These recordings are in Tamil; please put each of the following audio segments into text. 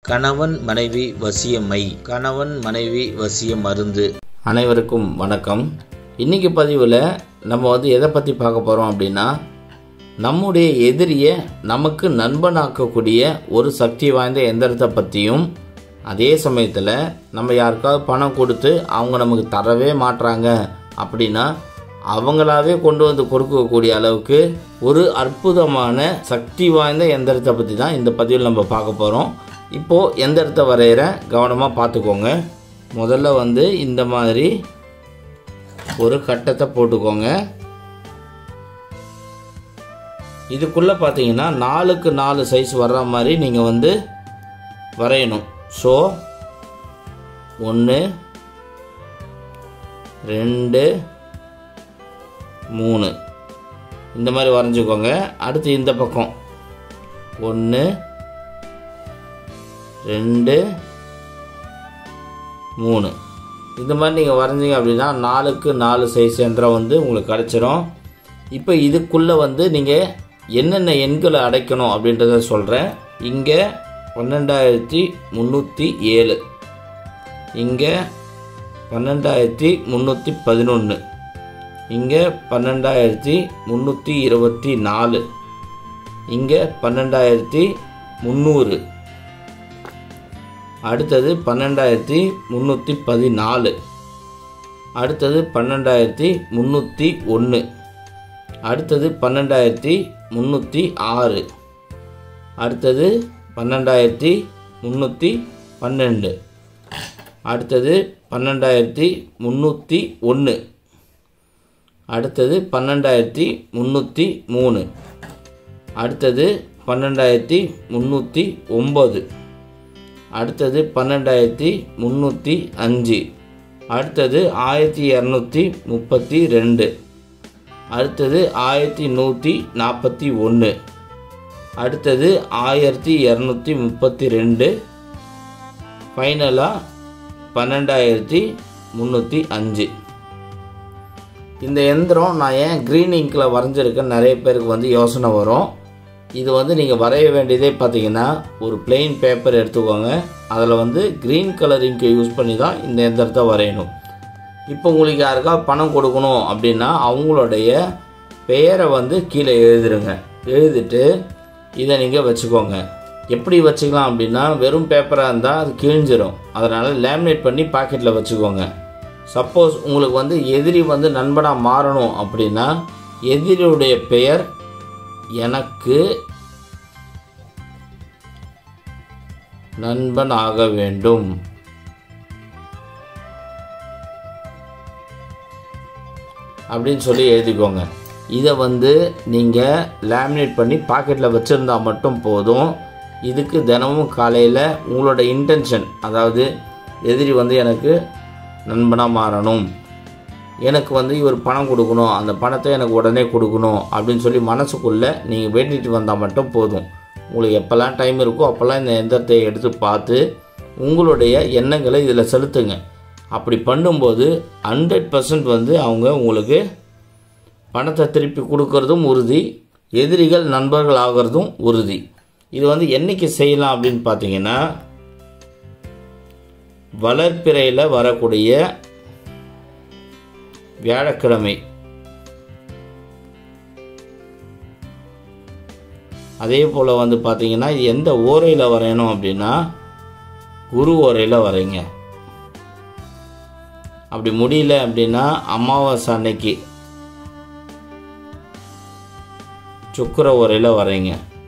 கணவன் மனைவி வசியமை கணவன் மனைவி வசிய மருந்து அனைவருக்கும் வணக்கம் இன்னைக்கு பதிவில் நம்ம வந்து எதை பற்றி பார்க்க போகிறோம் அப்படின்னா நம்முடைய எதிரியை நமக்கு நண்பனாக்கக்கூடிய ஒரு சக்தி வாய்ந்த எந்திரத்தை பற்றியும் அதே சமயத்தில் நம்ம யாருக்காவது பணம் கொடுத்து அவங்க நமக்கு தரவே மாட்றாங்க அப்படின்னா அவங்களாவே கொண்டு வந்து கொடுக்கக்கூடிய அளவுக்கு ஒரு அற்புதமான சக்தி வாய்ந்த எந்திரத்தை பற்றி தான் இந்த பதிவில் நம்ம பார்க்க போகிறோம் இப்போது எந்திரத்தை வரைகிற கவனமாக பார்த்துக்கோங்க முதல்ல வந்து இந்த மாதிரி ஒரு கட்டத்தை போட்டுக்கோங்க இதுக்குள்ளே பார்த்தீங்கன்னா நாலுக்கு நாலு சைஸ் வர்ற மாதிரி நீங்கள் வந்து வரையணும் ஸோ ஒன்று ரெண்டு மூணு இந்த மாதிரி வரைஞ்சிக்கோங்க அடுத்து இந்த பக்கம் ஒன்று ரெண்டு மூணு இந்த மாதிரி நீங்கள் வரைஞ்சிங்க அப்படின்னா நாலுக்கு நாலு சைஸ் எந்திரம் வந்து உங்களுக்கு கிடச்சிரும் இப்போ இதுக்குள்ளே வந்து நீங்கள் என்னென்ன எண்களை அடைக்கணும் அப்படின்றத சொல்கிறேன் இங்கே பன்னெண்டாயிரத்தி முந்நூற்றி ஏழு இங்கே பன்னெண்டாயிரத்தி முந்நூற்றி பதினொன்று இங்கே பன்னெண்டாயிரத்தி முந்நூற்றி இருபத்தி நாலு இங்கே பன்னெண்டாயிரத்தி முந்நூறு அடுத்தது பன்னெண்டாயிரத்தி முந்நூற்றி பதினாலு அடுத்தது பன்னெண்டாயிரத்தி முந்நூற்றி ஒன்று அடுத்தது பன்னெண்டாயிரத்தி முந்நூற்றி ஆறு அடுத்தது பன்னெண்டாயிரத்தி முந்நூற்றி பன்னெண்டு அடுத்தது பன்னெண்டாயிரத்தி முந்நூற்றி ஒன்று அடுத்தது பன்னெண்டாயிரத்தி முந்நூற்றி மூணு அடுத்தது பன்னெண்டாயிரத்தி முந்நூற்றி ஒம்பது அடுத்தது பன்னெண்டாயிரத்தி முந்நூற்றி அஞ்சு அடுத்தது ஆயிரத்தி இரநூத்தி முப்பத்தி ரெண்டு அடுத்தது ஆயிரத்தி நூற்றி நாற்பத்தி ஒன்று அடுத்தது ஆயிரத்தி இரநூத்தி முப்பத்தி ரெண்டு ஃபைனலாக பன்னெண்டாயிரத்தி முந்நூற்றி அஞ்சு இந்த எந்திரம் நான் ஏன் க்ரீன் இங்கில் வரைஞ்சிருக்கேன்னு நிறைய பேருக்கு வந்து யோசனை வரும் இது வந்து நீங்கள் வரைய வேண்டியதே பார்த்தீங்கன்னா ஒரு பிளெயின் பேப்பர் எடுத்துக்கோங்க அதில் வந்து க்ரீன் கலர் இங்கை யூஸ் பண்ணி தான் இந்த எந்திரத்தை வரையணும் இப்போ உங்களுக்கு யாருக்கா பணம் கொடுக்கணும் அப்படின்னா அவங்களுடைய பெயரை வந்து கீழே எழுதிருங்க எழுதிட்டு இதை நீங்கள் வச்சுக்கோங்க எப்படி வச்சுக்கலாம் அப்படின்னா வெறும் பேப்பராக இருந்தால் அது கிழிஞ்சிரும் அதனால் லேமினேட் பண்ணி பாக்கெட்டில் வச்சுக்கோங்க சப்போஸ் உங்களுக்கு வந்து எதிரி வந்து நண்பனாக மாறணும் அப்படின்னா எதிரியுடைய பெயர் எனக்கு நண்பன் ஆக வேண்டும் அப்படின்னு சொல்லி எழுதிக்கோங்க இதை வந்து நீங்கள் லேமினேட் பண்ணி பாக்கெட்டில் வச்சுருந்தா மட்டும் போதும் இதுக்கு தினமும் காலையில் உங்களோட இன்டென்ஷன் அதாவது எதிரி வந்து எனக்கு நண்பனாக மாறணும் எனக்கு வந்து இவர் பணம் கொடுக்கணும் அந்த பணத்தை எனக்கு உடனே கொடுக்கணும் அப்படின்னு சொல்லி மனசுக்குள்ளே நீங்கள் வேண்டிட்டு வந்தால் மட்டும் போதும் உங்களுக்கு எப்போல்லாம் டைம் இருக்கோ அப்போல்லாம் இந்த எந்திரத்தை எடுத்து பார்த்து உங்களுடைய எண்ணங்களை இதில் செலுத்துங்க அப்படி பண்ணும்போது ஹண்ட்ரட் பர்சன்ட் வந்து அவங்க உங்களுக்கு பணத்தை திருப்பி கொடுக்கறதும் உறுதி எதிரிகள் நண்பர்கள் ஆகிறதும் உறுதி இது வந்து என்னைக்கு செய்யலாம் அப்படின்னு பார்த்தீங்கன்னா வளர்ப்பிறையில் வரக்கூடிய வியாழக்கிழமை அதே போல் வந்து பார்த்தீங்கன்னா எந்த ஓரையில் வரையணும் அப்படின்னா குரு ஓரையில் வரைங்க அப்படி முடியல அப்படின்னா அமாவாசை அன்னைக்கு சுக்கர ஓரையில் வரைங்க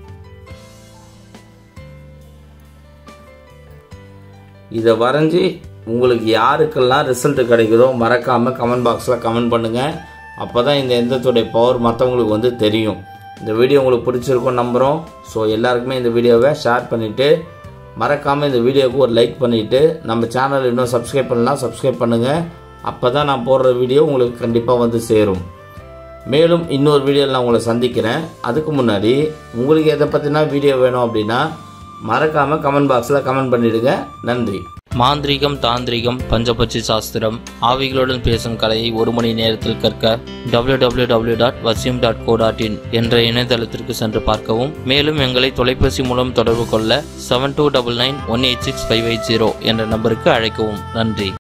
இதை வரைஞ்சி உங்களுக்கு யாருக்கெல்லாம் ரிசல்ட் கிடைக்குதோ மறக்காமல் கமெண்ட் பாக்ஸில் கமெண்ட் பண்ணுங்கள் அப்போ தான் இந்த எந்தத்துடைய பவர் மற்றவங்களுக்கு வந்து தெரியும் இந்த வீடியோ உங்களுக்கு பிடிச்சிருக்கும் நம்புகிறோம் ஸோ எல்லாருக்குமே இந்த வீடியோவை ஷேர் பண்ணிவிட்டு மறக்காமல் இந்த வீடியோவுக்கு ஒரு லைக் பண்ணிவிட்டு நம்ம சேனல் இன்னும் சப்ஸ்கிரைப் பண்ணலாம் சப்ஸ்கிரைப் பண்ணுங்கள் அப்போ தான் நான் போடுற வீடியோ உங்களுக்கு கண்டிப்பாக வந்து சேரும் மேலும் இன்னொரு வீடியோவில் நான் உங்களை சந்திக்கிறேன் அதுக்கு முன்னாடி உங்களுக்கு எதை பற்றினா வீடியோ வேணும் அப்படின்னா மறக்காமல் கமெண்ட் பாக்ஸில் கமெண்ட் பண்ணிவிடுங்க நன்றி மாந்திரீகம் தாந்திரிகம் பஞ்சபட்சி சாஸ்திரம் ஆவிகளுடன் பேசும் கலையை ஒரு மணி நேரத்தில் கற்க www.vasim.co.in டாட் வசியம் டாட் கோ டாட் இன் என்ற இணையதளத்திற்கு சென்று பார்க்கவும் மேலும் எங்களை தொலைபேசி மூலம் தொடர்பு கொள்ள seven two double nine one eight six five eight zero என்ற நம்பருக்கு அழைக்கவும் நன்றி